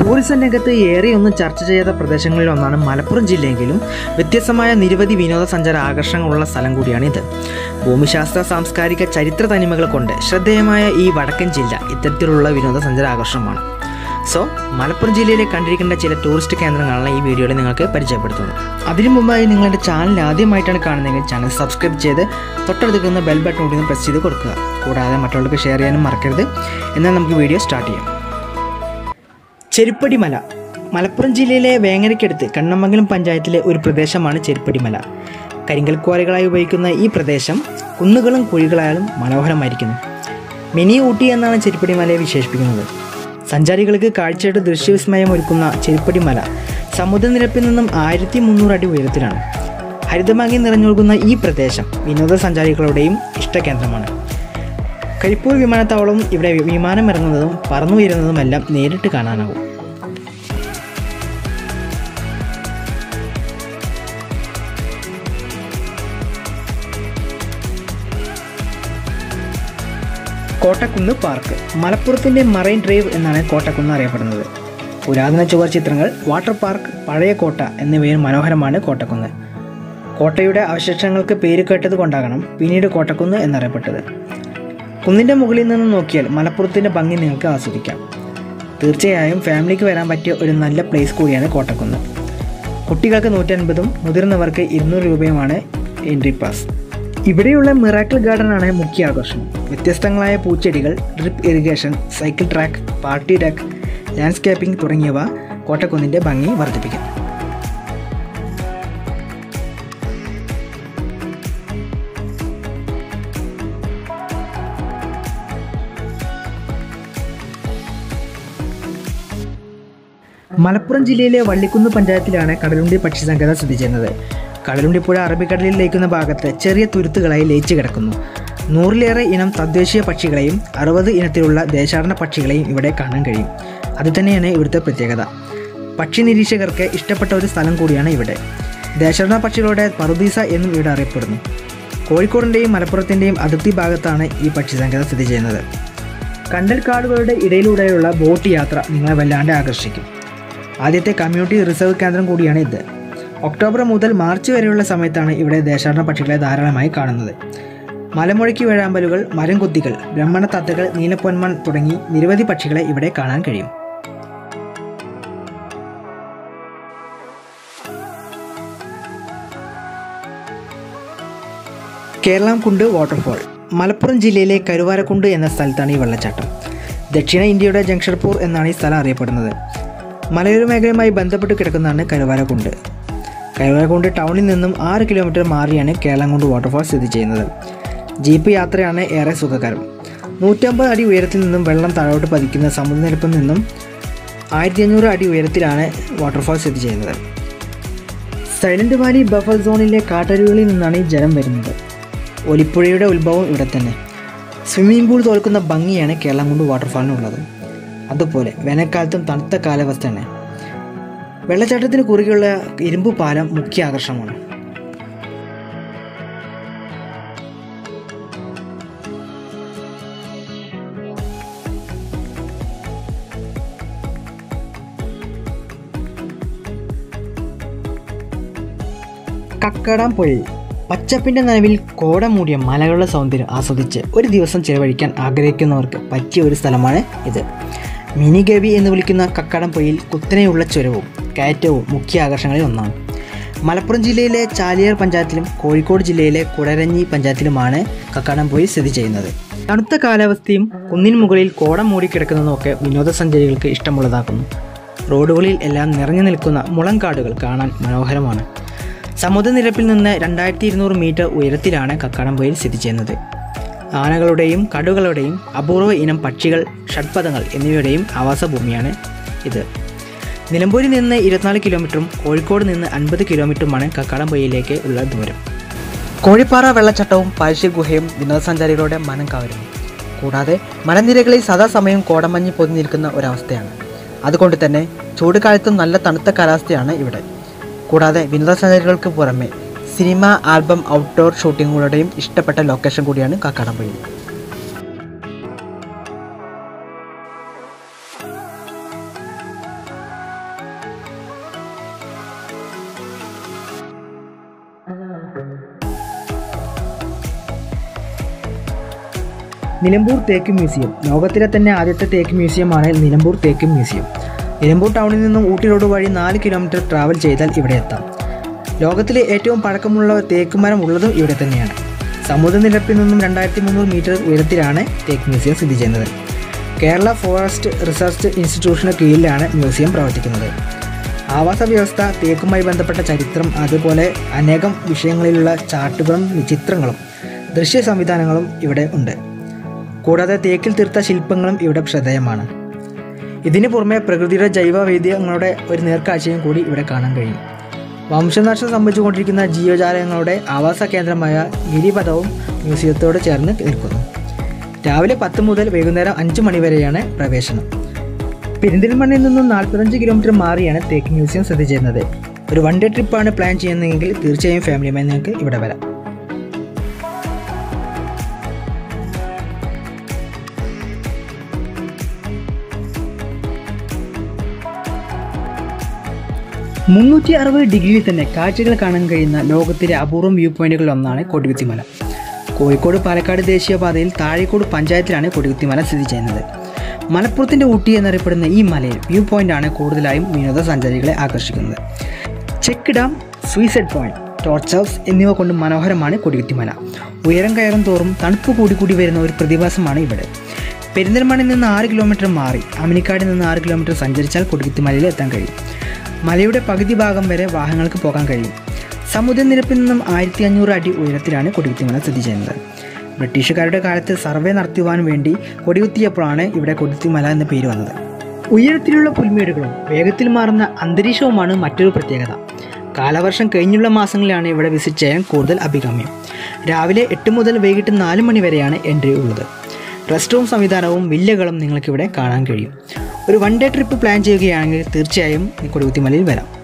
tourism രംഗത്ത് ഏറെയൊന്നും ചർച്ച ചെയ്ത പ്രദേശങ്ങളിൽ ഒന്നാണ് മലപ്പുറം ജില്ലയെങ്കിലും വ്യത്യസ്തമായ നിരവധി വിനോദസഞ്ചാര ആകർഷണങ്ങളുള്ള സ്ഥലം കൂടിയാണിത് ഭൂമിശാസ്ത്ര സാംസ്കാരിക ചരിത്ര തനിമകൾ കൊണ്ട് ശ്രദ്ധേയമായ ഈ വടക്കൻ ജില്ല ഇത്തരത്തിലുള്ള വിനോദസഞ്ചാര ആകർഷണമാണ് സോ മലപ്പുറം ജില്ലയിലെ കണ്ടിരിക്കേണ്ട ചില ടൂറിസ്റ്റ് കേന്ദ്രങ്ങളാണ് ഈ വീഡിയോയിൽ നിങ്ങൾക്ക് പരിചയപ്പെടുത്തുന്നത് അതിനു മുമ്പായി നിങ്ങളുടെ ചാനൽ ആദ്യമായിട്ടാണ് കാണുന്നതെങ്കിൽ ചാനൽ സബ്സ്ക്രൈബ് ചെയ്ത് തൊട്ടടുത്തുന്ന ബെൽ ബട്ടൺ കൂടി ഒന്ന് പ്രസ് ചെയ്ത് കൊടുക്കുക കൂടാതെ മറ്റുള്ളവർക്ക് ഷെയർ ചെയ്യാനും മറക്കരുത് എന്നാൽ നമുക്ക് വീഡിയോ സ്റ്റാർട്ട് ചെയ്യാം ചെരുപ്പടി മല മലപ്പുറം ജില്ലയിലെ വേങ്ങരയ്ക്കടുത്ത് കണ്ണമംഗലം പഞ്ചായത്തിലെ ഒരു പ്രദേശമാണ് ചെരുപ്പടി മല കരിങ്കൽ ക്വാറികളായി ഉപയോഗിക്കുന്ന ഈ പ്രദേശം കുന്നുകളും കുഴികളായാലും മനോഹരമായിരിക്കുന്നു മിനി ഊട്ടി എന്നാണ് ചെരുപ്പടി മലയെ വിശേഷിപ്പിക്കുന്നത് സഞ്ചാരികൾക്ക് കാഴ്ചയുടെ ദൃശ്യവിസ്മയം ഒരുക്കുന്ന ചെരുപ്പടി മല സമുദ്രനിരപ്പിൽ നിന്നും ആയിരത്തി മുന്നൂറ് അടി ഉയരത്തിലാണ് ഹരിതഭംഗി നിറഞ്ഞൊഴുകുന്ന ഈ പ്രദേശം വിനോദസഞ്ചാരികളുടെയും ഇഷ്ടകേന്ദ്രമാണ് കരിപ്പൂർ വിമാനത്താവളവും ഇവിടെ വിമാനം ഇറങ്ങുന്നതും പറന്നുയരുന്നതുമെല്ലാം നേരിട്ട് കാണാനാവും കോട്ടക്കുന്ന് പാർക്ക് മലപ്പുറത്തിൻ്റെ മറൈൻ ഡ്രൈവ് എന്നാണ് കോട്ടക്കുന്ന് അറിയപ്പെടുന്നത് പുരാതന ചുവർ ചിത്രങ്ങൾ വാട്ടർ പാർക്ക് പഴയ കോട്ട എന്നിവയിൽ മനോഹരമാണ് കോട്ടക്കുന്ന് കോട്ടയുടെ അവശിഷ്ടങ്ങൾക്ക് പേര് കേട്ടത് കൊണ്ടാകണം പിന്നീട് കോട്ടക്കുന്ന് എന്നറിയപ്പെട്ടത് കുന്നിൻ്റെ മുകളിൽ നിന്ന് നോക്കിയാൽ മലപ്പുറത്തിൻ്റെ ഭംഗി നിങ്ങൾക്ക് ആസ്വദിക്കാം തീർച്ചയായും ഫാമിലിക്ക് വരാൻ പറ്റിയ ഒരു നല്ല പ്ലേസ് കൂടിയാണ് കോട്ടക്കുന്ന് കുട്ടികൾക്ക് നൂറ്റൻപതും മുതിർന്നവർക്ക് ഇരുന്നൂറ് രൂപയുമാണ് എൻട്രി പാസ് ഇവിടെയുള്ള മിറാക്കിൾ ഗാർഡൻ ആണ് മുഖ്യ ആകർഷണം വ്യത്യസ്തങ്ങളായ പൂച്ചെടികൾ drip irrigation cycle track party deck landscaping തുടങ്ങിയവ കോട്ടക്കുന്നിൻ്റെ ഭംഗി വർദ്ധിപ്പിക്കും മലപ്പുറം ജില്ലയിലെ വള്ളിക്കുന്ന് പഞ്ചായത്തിലാണ് കടലുണ്ടി പക്ഷി സങ്കേതം സ്ഥിതി ചെയ്യുന്നത് കടലുണ്ടി പുഴ അറബിക്കടലിൽ ലയിക്കുന്ന ഭാഗത്ത് ചെറിയ തുരുത്തുകളായി ലയിച്ചു കിടക്കുന്നു നൂറിലേറെ ഇനം തദ്ദേശീയ പക്ഷികളെയും അറുപത് ഇനത്തിലുള്ള ദേശാടന പക്ഷികളെയും ഇവിടെ കാണാൻ കഴിയും അതുതന്നെയാണ് ഇവിടുത്തെ പ്രത്യേകത പക്ഷി നിരീക്ഷകർക്ക് ഇഷ്ടപ്പെട്ട ഒരു സ്ഥലം കൂടിയാണ് ഇവിടെ ദേശാടന പക്ഷികളുടെ പറുദീസ എന്നും ഇവിടെ അറിയപ്പെടുന്നു കോഴിക്കോടിൻ്റെയും മലപ്പുറത്തിൻ്റെയും അതിർത്തി ഭാഗത്താണ് ഈ പക്ഷി സങ്കേതം സ്ഥിതി ചെയ്യുന്നത് കണ്ടൽക്കാടുകളുടെ ഇടയിലൂടെയുള്ള ബോട്ട് യാത്ര നിങ്ങളെ വല്ലാണ്ട് ആകർഷിക്കും ആദ്യത്തെ കമ്മ്യൂണിറ്റി റിസർവ് കേന്ദ്രം കൂടിയാണ് ഇത് ഒക്ടോബർ മുതൽ മാർച്ച് വരെയുള്ള സമയത്താണ് ഇവിടെ ദേശാടന പക്ഷികളെ ധാരാളമായി കാണുന്നത് മലമുഴക്കി വേഴാമ്പലുകൾ മരംകൊത്തികൾ ബ്രഹ്മണ തത്തകൾ നീലപ്പൊന്മൺ തുടങ്ങി നിരവധി പക്ഷികളെ ഇവിടെ കാണാൻ കഴിയും കേരളം കുണ്ട് വാട്ടർഫോൾ മലപ്പുറം ജില്ലയിലെ കരുവാരക്കുണ്ട് എന്ന സ്ഥലത്താണ് ഈ വെള്ളച്ചാട്ടം ദക്ഷിണ ഇന്ത്യയുടെ ജംഷഡ്പൂർ എന്നാണ് ഈ സ്ഥലം അറിയപ്പെടുന്നത് മലയോര മേഖലയുമായി ബന്ധപ്പെട്ട് കിടക്കുന്നതാണ് കരുവാരക്കുണ്ട് കരുവാരക്കുണ്ട് ടൗണിൽ നിന്നും ആറ് കിലോമീറ്റർ മാറിയാണ് കേരളംകുണ്ട് വാട്ടർഫാൾ സ്ഥിതി ചെയ്യുന്നത് ജീപ്പ് യാത്രയാണ് ഏറെ സുഖകരം നൂറ്റമ്പത് അടി ഉയരത്തിൽ നിന്നും വെള്ളം താഴോട്ട് പതിക്കുന്ന സമുദ്രനിരപ്പിൽ നിന്നും ആയിരത്തി അഞ്ഞൂറ് അടി ഉയരത്തിലാണ് വാട്ടർഫാൾ സ്ഥിതി ചെയ്യുന്നത് സൈലന്റ് വാലി ബഫർ സോണിലെ കാട്ടരുവികളിൽ നിന്നാണ് ഈ ജലം വരുന്നത് ഒലിപ്പുഴയുടെ ഉത്ഭവം ഇവിടെ തന്നെ സ്വിമ്മിംഗ് പൂൾ തോൽക്കുന്ന ഭംഗിയാണ് കേരളംകുണ്ട് വാട്ടർഫാളിനുള്ളത് അതുപോലെ വേനൽക്കാലത്തും തണുത്ത കാലാവസ്ഥയാണ് വെള്ളച്ചാട്ടത്തിന് കുറുകെയുള്ള ഇരുമ്പ് പാലം മുഖ്യ ആകർഷണമാണ് കക്കടാം പുഴയിൽ പച്ചപ്പിൻ്റെ നനവിൽ കോട മൂടിയ മലകളുടെ സൗന്ദര്യം ആസ്വദിച്ച് ഒരു ദിവസം ചിലവഴിക്കാൻ ആഗ്രഹിക്കുന്നവർക്ക് പറ്റിയ ഒരു സ്ഥലമാണ് ഇത് മിനി ഗവി എന്ന് വിളിക്കുന്ന കക്കടം പൊയിൽ കുത്തനെയുള്ള ചുരവും കയറ്റവും മുഖ്യ ആകർഷണങ്ങളിൽ ഒന്നാണ് മലപ്പുറം ജില്ലയിലെ ചാലിയാർ പഞ്ചായത്തിലും കോഴിക്കോട് ജില്ലയിലെ കുടരഞ്ഞി പഞ്ചായത്തിലുമാണ് കക്കാടം പൊയിൽ സ്ഥിതി ചെയ്യുന്നത് തണുത്ത കാലാവസ്ഥയും കുന്നിന് മുകളിൽ കോട മൂടിക്കിടക്കുന്നതുമൊക്കെ വിനോദസഞ്ചാരികൾക്ക് ഇഷ്ടമുള്ളതാക്കുന്നു റോഡുകളിൽ എല്ലാം നിറഞ്ഞു നിൽക്കുന്ന മുളങ്കാടുകൾ കാണാൻ മനോഹരമാണ് സമുദ്രനിരപ്പിൽ നിന്ന് രണ്ടായിരത്തി ഇരുന്നൂറ് മീറ്റർ ഉയരത്തിലാണ് കക്കാടംപൊയിൽ സ്ഥിതി ചെയ്യുന്നത് ആനകളുടെയും കടുകളുടെയും അപൂർവ ഇനം പക്ഷികൾ ഷഡ്പദങ്ങൾ എന്നിവയുടെയും ആവാസഭൂമിയാണ് ഇത് നിലമ്പൂരിൽ നിന്ന് ഇരുപത്തിനാല് കിലോമീറ്ററും കോഴിക്കോട് നിന്ന് അൻപത് കിലോമീറ്ററുമാണ് കക്കാടംപൊയിലേക്ക് ഉള്ള ദൂരം കോഴിപ്പാറ വെള്ളച്ചാട്ടവും പാഴ്ശ്യ ഗുഹയും വിനോദസഞ്ചാരികളുടെ മനം കവരുന്നു കൂടാതെ മലനിരകളിൽ സദാസമയം കോടമഞ്ഞ് പൊതി നിൽക്കുന്ന ഒരവസ്ഥയാണ് അതുകൊണ്ട് തന്നെ ചൂട് കാലത്തും നല്ല തണുത്ത കാലാവസ്ഥയാണ് ഇവിടെ കൂടാതെ വിനോദസഞ്ചാരികൾക്ക് പുറമെ സിനിമ ആൽബം ഔട്ട്ഡോർ ഷൂട്ടിങ്ങുകളുടെയും ഇഷ്ടപ്പെട്ട ലൊക്കേഷൻ കൂടിയാണ് കാക്കാടംപൊഴി നിലമ്പൂർ തേക്ക് മ്യൂസിയം ലോകത്തിലെ തന്നെ ആദ്യത്തെ തേക്ക് മ്യൂസിയമാണ് നിലമ്പൂർ തേക്ക് മ്യൂസിയം നിലമ്പൂർ ടൗണിൽ നിന്നും ഊട്ടി റോഡ് വഴി നാല് കിലോമീറ്റർ ട്രാവൽ ചെയ്താൽ ഇവിടെ എത്താം ലോകത്തിലെ ഏറ്റവും പഴക്കമുള്ള തേക്ക് മരം ഉള്ളതും ഇവിടെ തന്നെയാണ് സമുദ്രനിരപ്പിൽ നിന്നും രണ്ടായിരത്തി മുന്നൂറ് മീറ്റർ ഉയരത്തിലാണ് തേക്ക് മ്യൂസിയം സ്ഥിതി ചെയ്യുന്നത് കേരള ഫോറസ്റ്റ് റിസർച്ച് ഇൻസ്റ്റിറ്റ്യൂഷന് കീഴിലാണ് മ്യൂസിയം പ്രവർത്തിക്കുന്നത് ആവാസ വ്യവസ്ഥ തേക്കുമായി ബന്ധപ്പെട്ട ചരിത്രം അതുപോലെ അനേകം വിഷയങ്ങളിലുള്ള ചാർട്ടുകളും ചിത്രങ്ങളും ദൃശ്യ സംവിധാനങ്ങളും ഇവിടെ ഉണ്ട് കൂടാതെ തേക്കിൽ തീർത്ത ശില്പങ്ങളും ഇവിടെ ശ്രദ്ധേയമാണ് ഇതിനു പുറമെ പ്രകൃതിയുടെ ജൈവ വൈദ്യങ്ങളുടെ ഒരു നേർക്കാഴ്ചയും കൂടി ഇവിടെ കാണാൻ കഴിയും വംശനാശം സംഭവിച്ചുകൊണ്ടിരിക്കുന്ന ജീവജാലങ്ങളുടെ ആവാസ കേന്ദ്രമായ ഗിരിപഥവും മ്യൂസിയത്തോട് ചേർന്ന് നിൽക്കുന്നു രാവിലെ പത്ത് മുതൽ വൈകുന്നേരം അഞ്ച് മണി വരെയാണ് പ്രവേശനം പെരിന്തൽമണ്ണയിൽ നിന്നും നാൽപ്പത്തഞ്ച് കിലോമീറ്റർ മാറിയാണ് തേക്ക് മ്യൂസിയം സ്ഥിതി ചെയ്യുന്നത് ഒരു വൺ ഡേ ട്രിപ്പാണ് പ്ലാൻ ചെയ്യുന്നതെങ്കിൽ തീർച്ചയായും ഫാമിലിയുമായി നിങ്ങൾക്ക് ഇവിടെ വരാം മുന്നൂറ്റി അറുപത് ഡിഗ്രിയിൽ തന്നെ കാഴ്ചകൾ കാണാൻ കഴിയുന്ന ലോകത്തിലെ അപൂർവം വ്യൂ പോയിന്റുകളിൽ ഒന്നാണ് കൊടികുത്തിമല കോഴിക്കോട് പാലക്കാട് ദേശീയപാതയിൽ താഴേക്കോട് പഞ്ചായത്തിലാണ് കൊടികുത്തിമല സ്ഥിതി ചെയ്യുന്നത് മലപ്പുറത്തിൻ്റെ ഊട്ടി എന്നറിയപ്പെടുന്ന ഈ മലയിൽ വ്യൂ പോയിന്റാണ് കൂടുതലായും വിനോദസഞ്ചാരികളെ ആകർഷിക്കുന്നത് check dam suicide point torch house എന്നിവ കൊണ്ട് മനോഹരമാണ് കൊടികുത്തിമല ഉയരം കയറും തോറും തണുപ്പ് കൂടി കൂടി വരുന്ന ഒരു പ്രതിഭാസമാണ് ഇവിടെ പെരിന്തൽമണ്ണയിൽ നിന്ന് ആറ് കിലോമീറ്റർ മാറി അമിനിക്കാടിൽ നിന്ന് ആറ് കിലോമീറ്റർ സഞ്ചരിച്ചാൽ കൊടികുത്തിമലയിൽ എത്താൻ കഴിയും മലയുടെ പകുതി ഭാഗം വരെ വാഹനങ്ങൾക്ക് പോകാൻ കഴിയും സമുദ്രനിരപ്പിൽ നിന്നും ആയിരത്തി അഞ്ഞൂറ് അടി ഉയരത്തിലാണ് കൊടികുത്തിമല സ്ഥിതി ചെയ്യുന്നത് ബ്രിട്ടീഷുകാരുടെ കാലത്ത് സർവേ നടത്തുവാൻ വേണ്ടി കൊടികുത്തിയപ്പോഴാണ് ഇവിടെ കൊടികുത്തിമല എന്ന പേര് വന്നത് ഉയരത്തിലുള്ള പുൽമേടുകളും വേഗത്തിൽ മാറുന്ന അന്തരീക്ഷവുമാണ് മറ്റൊരു പ്രത്യേകത കാലവർഷം കഴിഞ്ഞുള്ള മാസങ്ങളിലാണ് ഇവിടെ വിസിറ്റ് ചെയ്യാൻ കൂടുതൽ അഭികാമ്യം രാവിലെ എട്ട് മുതൽ വൈകിട്ട് നാല് മണി വരെയാണ് എൻട്രി ഉള്ളത് റെസ്റ്റ് റൂം സംവിധാനവും വില്ലകളും നിങ്ങൾക്കിവിടെ കാണാൻ കഴിയും ഒരു വൺ ഡേ ട്രിപ്പ് പ്ലാൻ ചെയ്യുകയാണെങ്കിൽ തീർച്ചയായും ഈ കൊടികുത്തിമലയിൽ വരാം